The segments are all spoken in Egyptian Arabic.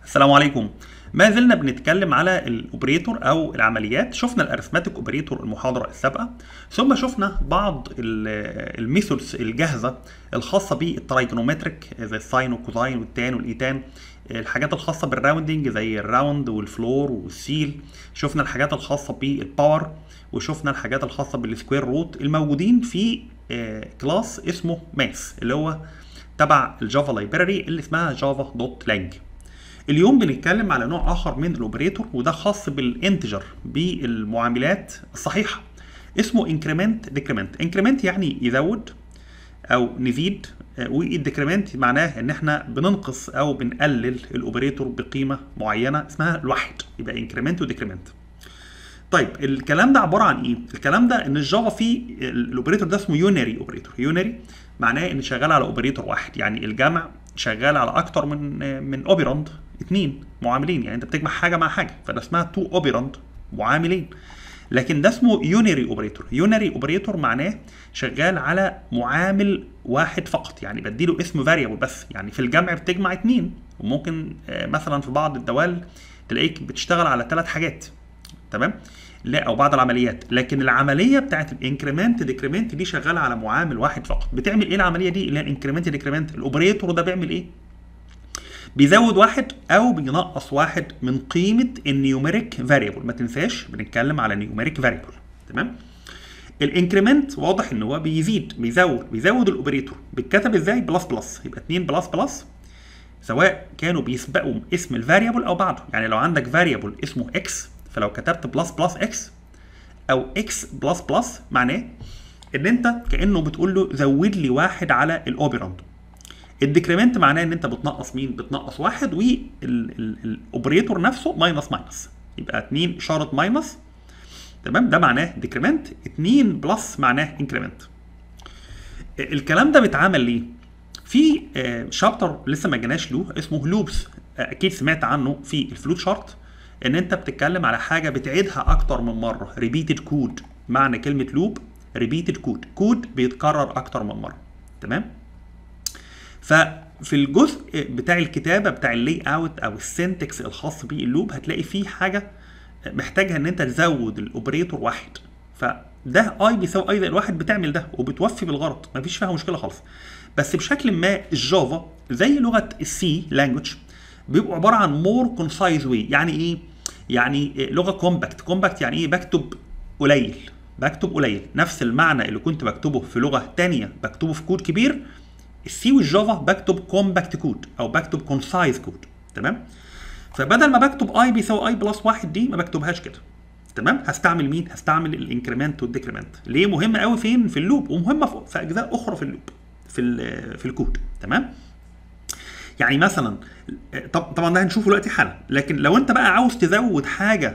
السلام عليكم ما زلنا بنتكلم على الاوبريتور او العمليات شفنا الارثماتيك اوبريتور المحاضره السابقه ثم شفنا بعض الميثودز الجاهزه الخاصه بالترايجونومتريك زي الساين والكوزاين والتان والايتان الحاجات الخاصه بالراوندنج زي الراوند والفلور والسيل شفنا الحاجات الخاصه بالباور وشفنا الحاجات الخاصه بالسكوير روت الموجودين في كلاس اسمه ماس اللي هو تبع الجافا لايبراري اللي اسمها جافا دوت لانج اليوم بنتكلم على نوع اخر من الاوبريتور وده خاص بالانتجر بالمعاملات الصحيحه اسمه انكريمنت ديكريمنت انكريمنت يعني يزود او نزيد والديكريمنت معناه ان احنا بننقص او بنقلل الاوبريتور بقيمه معينه اسمها الواحد يبقى انكريمنت وديكريمنت طيب الكلام ده عباره عن ايه الكلام ده ان الجافا فيه الاوبريتور ده اسمه يونري اوبريتور يونري معناه ان شغال على اوبريتور واحد يعني الجمع شغال على اكتر من من اوبيراند اثنين معاملين يعني انت بتجمع حاجه مع حاجه فده اسمها تو اوبيراند معاملين لكن ده اسمه يونري اوبريتور يونري اوبريتور معناه شغال على معامل واحد فقط يعني بديله اسم فاريبل بس يعني في الجمع بتجمع اثنين وممكن مثلا في بعض الدوال تلاقيك بتشتغل على ثلاث حاجات تمام لا او بعض العمليات لكن العمليه بتاعت الانكريمنت ديكريمنت دي شغاله على معامل واحد فقط بتعمل ايه العمليه دي اللي هي الانكريمنت ديكريمنت الاوبريتور ده بيعمل ايه بيزود واحد او بينقص واحد من قيمه النيوميريك فاريبل ما تنساش بنتكلم على نيوميريك فاريبل تمام الانكريمنت واضح ان هو بيزيد بيزود بيزود الاوبريتور بيتكتب ازاي بلس بلس يبقى 2 بلس بلس سواء كانوا بيسبقوا اسم الفاريبل او بعده يعني لو عندك فاريبل اسمه اكس فلو كتبت بلس بلس اكس او اكس بلس بلس معناه ان انت كانه بتقول له زود لي واحد على الاوبراند الديكريمنت معناه ان انت بتنقص مين بتنقص واحد والاوبريتور نفسه ماينس ماينس يبقى 2 اشاره ماينس تمام ده معناه ديكريمنت 2 بلس معناه انكريمنت الكلام ده بيتعمل ليه في شابتر لسه ما جيناش له اسمه لوبس اكيد سمعت عنه في الفلوت شارت ان انت بتتكلم على حاجه بتعيدها اكتر من مره ريبيتد كود معنى كلمه لوب ريبيتد كود كود بيتكرر اكتر من مره تمام ففي الجزء بتاع الكتابه بتاع اللي اوت او السنتكس الخاص باللوب هتلاقي فيه حاجه محتاجها ان انت تزود الاوبريتور واحد فده اي بيساوي اي زائد واحد بتعمل ده وبتوفي بالغرض مفيش فيها مشكله خالص بس بشكل ما الجافا زي لغه السي لانجوج بيبقوا عباره عن مور كونسايز واي يعني ايه يعني لغه كومباكت كومباكت يعني ايه بكتب قليل بكتب قليل نفس المعنى اللي كنت بكتبه في لغه تانية بكتبه في كود كبير السي والجافا بكتب كومباكت كود او بكتب كونسايز كود تمام فبدل ما بكتب اي بيساوي اي بلس واحد دي ما بكتبهاش كده تمام هستعمل مين هستعمل الانكريمنت والديكريمنت ليه مهمه قوي فين في اللوب ومهمه في اجزاء اخرى في اللوب في في الكود تمام يعني مثلا طبعا ده هنشوفه دلوقتي حالا لكن لو انت بقى عاوز تزود حاجه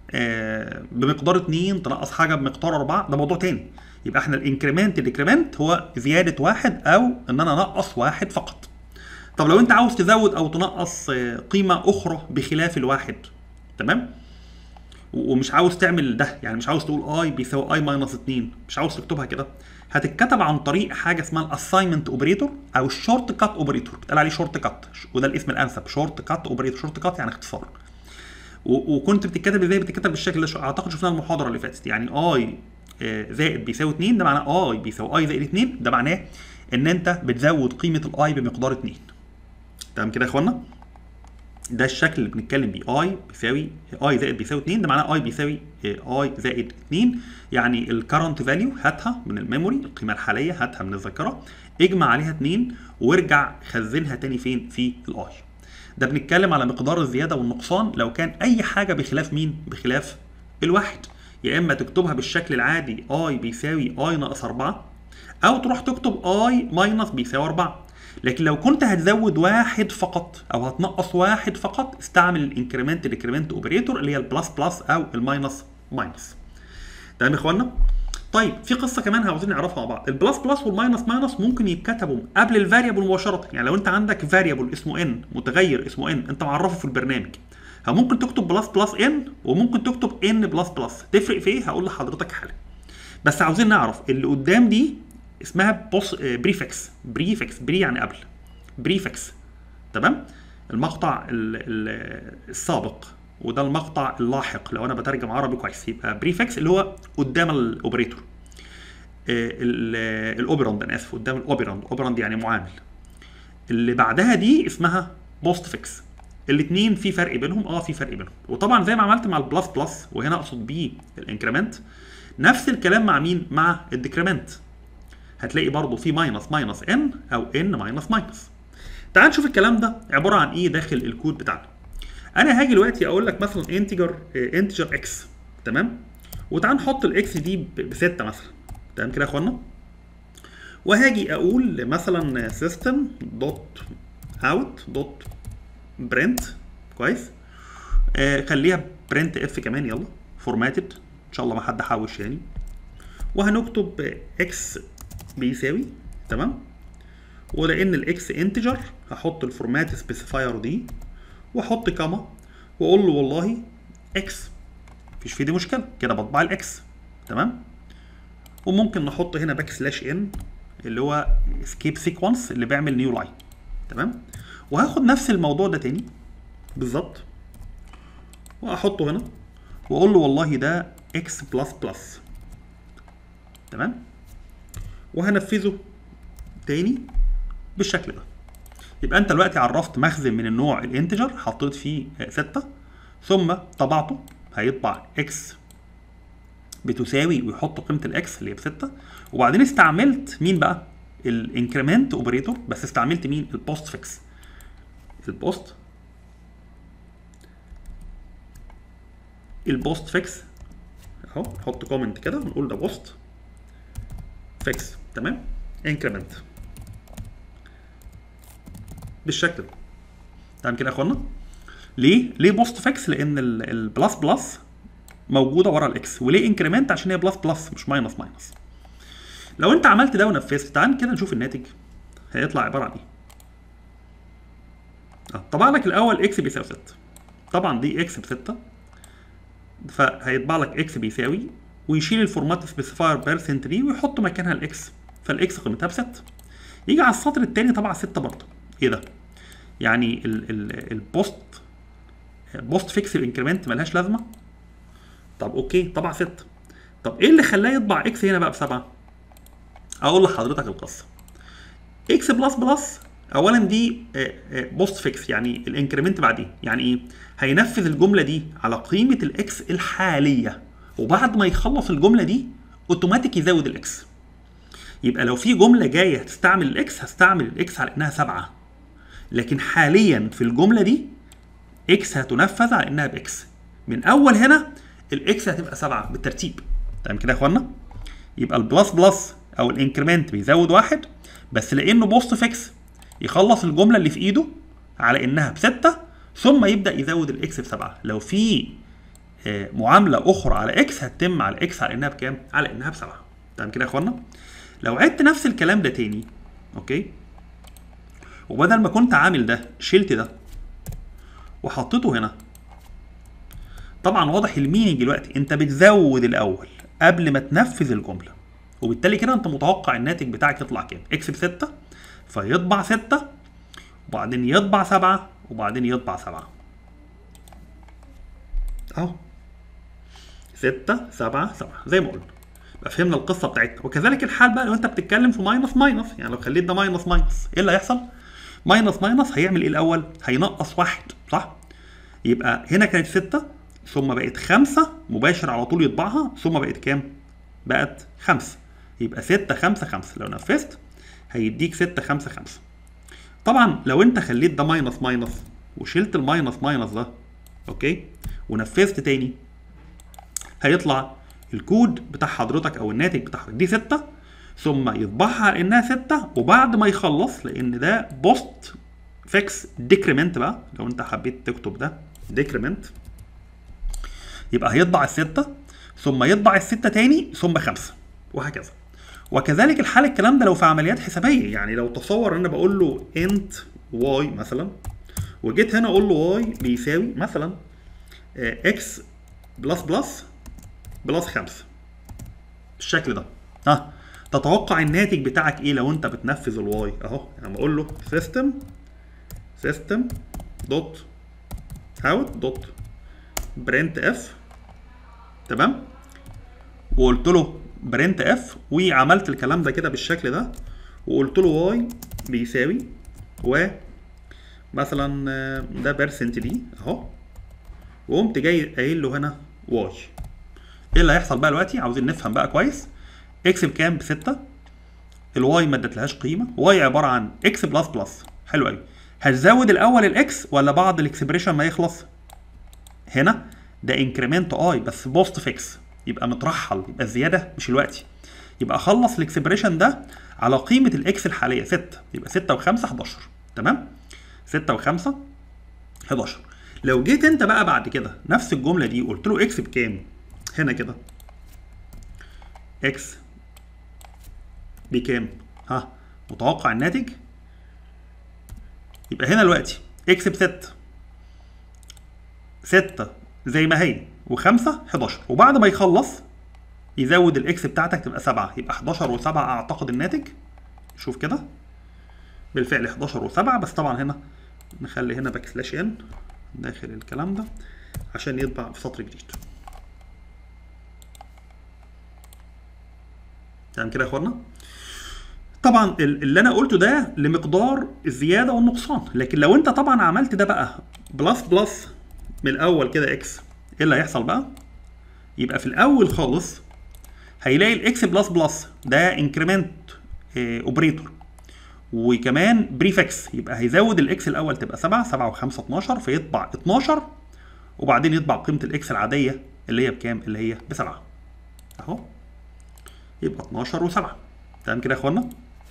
بمقدار 2 تنقص حاجه بمقدار 4 ده موضوع تاني يبقى احنا الانكريمنت الديكريمنت هو زياده واحد او ان انا انقص واحد فقط طب لو انت عاوز تزود او تنقص قيمه اخرى بخلاف الواحد تمام ومش عاوز تعمل ده يعني مش عاوز تقول اي بيساوي اي ماينس 2 مش عاوز تكتبها كده هتتكتب عن طريق حاجه اسمها الاساينمنت اوبريتور او الشورت كات اوبريتور بيتقال عليه شورت كات وده الاسم الانسب شورت كات اوبريتور شورت كات يعني اختصار وكنت بتتكتب ازاي بتتكتب بالشكل ده اعتقد شفناها المحاضره اللي فاتت يعني اي زائد بيساوي 2 ده معناه اي بيساوي اي زائد 2 ده معناه ان انت بتزود قيمه الاي بمقدار 2 تمام كده يا اخوانا ده الشكل اللي بنتكلم بيه اي بيساوي اي زائد بيساوي 2 ده معناه اي بيساوي اي زائد 2 يعني الكرنت فاليو هاتها من الميموري القيمه الحاليه هاتها من الذاكره اجمع عليها 2 وارجع خزنها تاني فين في الاي ده بنتكلم على مقدار الزياده والنقصان لو كان اي حاجه بخلاف مين بخلاف الواحد يا اما تكتبها بالشكل العادي اي بيساوي اي ناقص 4 او تروح تكتب اي ماينس بيساوي 4 لكن لو كنت هتزود واحد فقط او هتنقص واحد فقط استعمل الانكريمنت ديكريمنت اوبريتور اللي هي البلس بلس او الماينس ماينس تمام يا اخوانا طيب في قصه كمان عاوزين نعرفها مع بعض البلس بلس والماينس ماينس ممكن يتكتبوا قبل الفاريبل مباشره يعني لو انت عندك فاريبل اسمه ان متغير اسمه ان انت معرفه في البرنامج ممكن تكتب بلس بلس ان وممكن تكتب ان بلس بلس تفرق في ايه هقول لحضرتك حالا بس عاوزين نعرف اللي قدام دي اسمها بوس بريفكس بريفكس بري يعني قبل بريفكس تمام المقطع ال ال السابق وده المقطع اللاحق لو انا بترجم عربي كويس يبقى بريفكس اللي هو قدام الاوبريتور الاوبراند انا اسف قدام الاوبراند اوبراند يعني معامل اللي بعدها دي اسمها بوست فيكس الاثنين في فرق بينهم اه في فرق بينهم وطبعا زي ما عملت مع البلس بلس وهنا اقصد بيه الانكريمنت نفس الكلام مع مين مع الديكريمنت هتلاقي برضو في ماينس ماينس ان او ان ماينس ماينس تعال نشوف الكلام ده عباره عن ايه داخل الكود بتاعنا انا هاجي دلوقتي اقول لك مثلا انتجر انتجر اكس تمام وتعال نحط الاكس دي بستة مثلا تمام كده يا اخوانا وهاجي اقول مثلا سيستم دوت اوت دوت برنت كويس آه خليها برنت اف كمان يلا فورماتد ان شاء الله ما حد حوش يعني وهنكتب اكس بيساوي تمام ولان الاكس انتجر هحط الفورمات سبيسيفاير دي واحط كاما واقول له والله اكس مفيش في دي مشكله كده بطبع الاكس تمام وممكن نحط هنا باك سلاش ان اللي هو اسكيب سيكونس اللي بيعمل نيو لاين تمام وهاخد نفس الموضوع ده تاني بالظبط واحطه هنا واقول له والله ده اكس بلس بلس تمام وهنفذه تاني بالشكل ده يبقى انت دلوقتي عرفت مخزن من النوع الانتجر حطيت فيه 6 ثم طبعته هيطبع اكس بتساوي ويحط قيمه الاكس اللي هي ب 6 وبعدين استعملت مين بقى؟ الانكريمنت اوبريتور بس استعملت مين؟ البوست فيكس البوست البوست فيكس اهو نحط كومنت كده ونقول ده بوست فيكس تمام انكريمنت بالشكل ده تمام كده يا اخوانا ليه ليه بوست فيكس لان البلس بلس موجوده ورا الاكس وليه انكريمنت عشان هي بلس بلس مش ماينس ماينس لو انت عملت ده ونفذت تعال كده نشوف الناتج هيطلع عباره عن ايه اه طبع لك الاول اكس بيساوي 6 طبعا دي اكس ب 6 فهيطبع لك اكس بيساوي ويشيل الفورمات سبيسيفاير بيرسنت دي ويحط مكانها الاكس فالاكس قيمتها ب 6 يجي على السطر الثاني طبع 6 برضه ايه ده؟ يعني ال ال البوست بوست فيكس الانكريمنت ملهاش لازمه طب اوكي طبع 6 طب ايه اللي خلاه يطبع اكس هنا بقى بسبعه؟ اقول لحضرتك القصه اكس بلس بلس اولا دي بوست فيكس يعني الانكريمنت بعدين يعني ايه هينفذ الجمله دي على قيمه الاكس الحاليه وبعد ما يخلص الجمله دي اوتوماتيك يزود الاكس يبقى لو في جمله جايه هتستعمل الاكس هستعمل الاكس على انها سبعة لكن حاليا في الجمله دي اكس هتنفذ على انها باكس من اول هنا الاكس هتبقى سبعة بالترتيب تمام كده يا اخوانا يبقى البلس بلس او الانكريمنت بيزود واحد بس لانه بوست فيكس يخلص الجمله اللي في ايده على انها بستة ثم يبدا يزود الاكس بسبعة لو في معامله اخرى على اكس هتتم على اكس على انها بكام على انها بسبعة تمام كده يا اخوانا لو عدت نفس الكلام ده تاني اوكي وبدل ما كنت عامل ده شلت ده وحطيته هنا طبعا واضح المينينج دلوقتي انت بتزود الاول قبل ما تنفذ الجمله وبالتالي كده انت متوقع الناتج بتاعك يطلع كام اكس ب 6 فيطبع 6 وبعدين يطبع 7 وبعدين يطبع 7 اهو 6 7 7 زي ما قلنا يبقى فهمنا القصه بتاعتنا وكذلك الحال بقى لو انت بتتكلم في ماينس ماينس يعني لو خليت ده ماينس ماينس ايه اللي هيحصل؟ ماينس ماينس هيعمل ايه الاول؟ هينقص واحد صح؟ يبقى هنا كانت 6 ثم بقت 5 مباشر على طول يطبعها ثم بقت كام؟ بقت 5 يبقى 6 5 5 لو نفذت هيديك 6 5 5 طبعا لو انت خليت ده ماينس ماينس وشلت الماينس ماينس ده اوكي ونفذت تاني هيطلع الكود بتاع حضرتك او الناتج بتاع حضرتك دي 6 ثم يطبعها على انها 6 وبعد ما يخلص لان ده بوست فيكس ديكريمنت بقى لو انت حبيت تكتب ده ديكريمنت يبقى هيطبع الستة ثم يطبع الستة تاني ثم خمسة وهكذا وكذلك الحال الكلام ده لو في عمليات حسابية يعني لو تصور ان انا بقول له انت واي مثلا وجيت هنا اقول له واي بيساوي مثلا اكس بلس بلس بلس خمسة بالشكل ده ها تتوقع الناتج بتاعك ايه لو انت بتنفذ الواي اهو يعني بقول له سيستم سيستم دوت اوت دوت برنت اف تمام وقلت له برنت اف وعملت الكلام ده كده بالشكل ده وقلت له واي بيساوي و مثلا آه، ده بيرسنت دي اهو وقمت جاي قايل له هنا واي ايه اللي هيحصل بقى دلوقتي عاوزين نفهم بقى كويس اكس بكام بستة الواي ما ادتلهاش قيمه واي عباره عن اكس بلس بلس حلو قوي هتزود الاول الاكس ولا بعد الاكسبريشن ما يخلص هنا ده انكريمنت اي بس بوست فيكس يبقى مترحل يبقى الزياده مش الوقتي يبقى اخلص الاكسبريشن ده على قيمه الاكس الحاليه 6 يبقى 6 و5 11 تمام 6 و5 11 لو جيت انت بقى بعد كده نفس الجمله دي قلت له اكس بكام هنا كده اكس بكام ها متوقع الناتج يبقى هنا دلوقتي اكس ب 6 6 زي ما هي و5 11 وبعد ما يخلص يزود الاكس بتاعتك تبقى 7 يبقى 11 و7 اعتقد الناتج شوف كده بالفعل 11 و7 بس طبعا هنا نخلي هنا باك سلاش ان داخل الكلام ده عشان يطبع في سطر جديد تمام كده يا اخوانا طبعا ال- اللي انا قلته ده لمقدار الزياده والنقصان لكن لو انت طبعا عملت ده بقى بلس بلس من الاول كده اكس ايه اللي هيحصل بقى يبقى في الاول خالص هيلاقي الاكس بلس بلس ده انكريمنت اوبريتور وكمان بريفكس يبقى هيزود الاكس الاول تبقى 7 7 و5 12 فيطبع 12 وبعدين يطبع قيمه الاكس العاديه اللي هي بكام اللي هي ب 7 اهو يبقى 12 و7 تمام كده يا اخوانا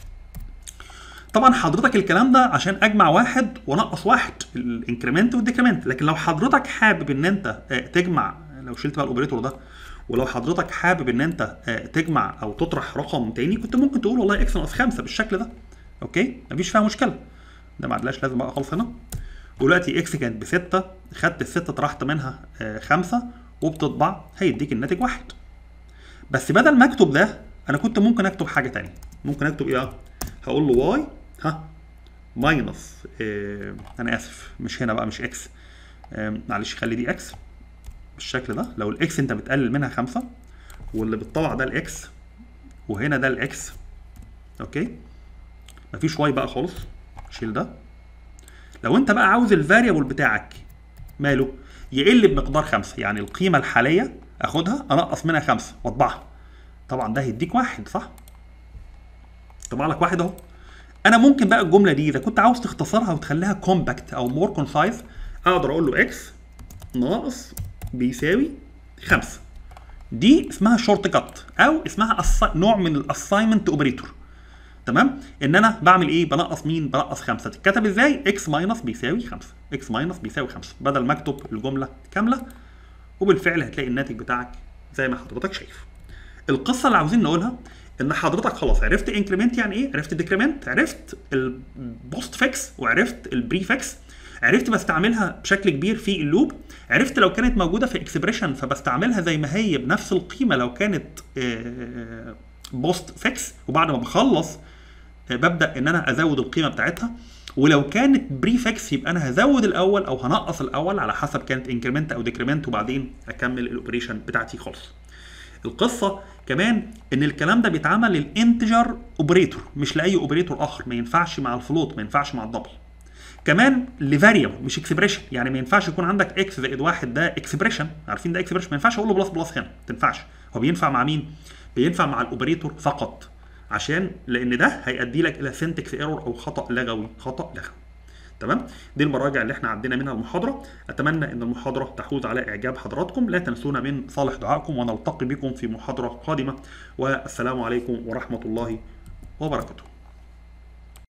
طبعا حضرتك الكلام ده عشان اجمع واحد وانقص واحد الانكريمنت والديكريمنت لكن لو حضرتك حابب ان انت آه، تجمع لو شلت بقى الاوبريتور ده ولو حضرتك حابب ان انت آه، تجمع او تطرح رقم تاني كنت ممكن تقول والله اكس ناقص 5 بالشكل ده اوكي مفيش فيها مشكله ده ما عندناش لازم بقى خالص هنا ودلوقتي اكس كانت بستة خدت الستة طرحت منها آه، خمسة وبتطبع هيديك الناتج واحد بس بدل ما اكتب ده انا كنت ممكن اكتب حاجه تانية ممكن اكتب ايه بقى؟ هقول له واي ها ماينس إيه انا اسف مش هنا بقى مش اكس إيه معلش خلي دي اكس بالشكل ده لو الاكس انت بتقلل منها خمسة واللي بتطلع ده الاكس وهنا ده الاكس اوكي مفيش واي بقى خالص شيل ده لو انت بقى عاوز الفاريبل بتاعك ماله يقل بمقدار خمسة يعني القيمة الحالية اخدها انقص منها خمسة واطبعها طبعا ده هيديك واحد صح طبع لك واحد اهو انا ممكن بقى الجمله دي اذا كنت عاوز تختصرها وتخليها كومباكت او مور كونسايز اقدر اقول له اكس ناقص بيساوي خمسة دي اسمها شورت كات او اسمها أص... نوع من الاساينمنت اوبريتور تمام ان انا بعمل ايه بنقص مين بنقص خمسة تتكتب ازاي اكس ماينس بيساوي خمسة اكس ماينس بيساوي خمسة بدل ما اكتب الجمله كامله وبالفعل هتلاقي الناتج بتاعك زي ما حضرتك شايف القصه اللي عاوزين نقولها ان حضرتك خلاص عرفت انكريمنت يعني ايه عرفت ديكريمنت عرفت البوست فيكس وعرفت البري فيكس عرفت بستعملها بشكل كبير في اللوب عرفت لو كانت موجوده في اكسبريشن فبستعملها زي ما هي بنفس القيمه لو كانت بوست فيكس وبعد ما بخلص آه، ببدا ان انا ازود القيمه بتاعتها ولو كانت بري فيكس يبقى انا هزود الاول او هنقص الاول على حسب كانت انكريمنت او ديكريمنت وبعدين اكمل الاوبريشن بتاعتي خالص القصه كمان ان الكلام ده بيتعمل للانتجر اوبريتور مش لاي اوبريتور اخر ما ينفعش مع الفلوت ما ينفعش مع الدبل كمان لفاريبل مش اكسبريشن يعني ما ينفعش يكون عندك اكس زائد واحد ده اكسبريشن عارفين ده اكسبريشن ما ينفعش اقول له بلس بلس هنا ما تنفعش هو بينفع مع مين؟ بينفع مع الاوبريتور فقط عشان لان ده هيؤدي لك الى سنتكس ايرور او خطا لغوي خطا لغوي تمام دي المراجع اللي احنا عدينا منها المحاضره اتمنى ان المحاضره تحوز على اعجاب حضراتكم لا تنسونا من صالح دعائكم ونلتقي بكم في محاضره قادمه والسلام عليكم ورحمه الله وبركاته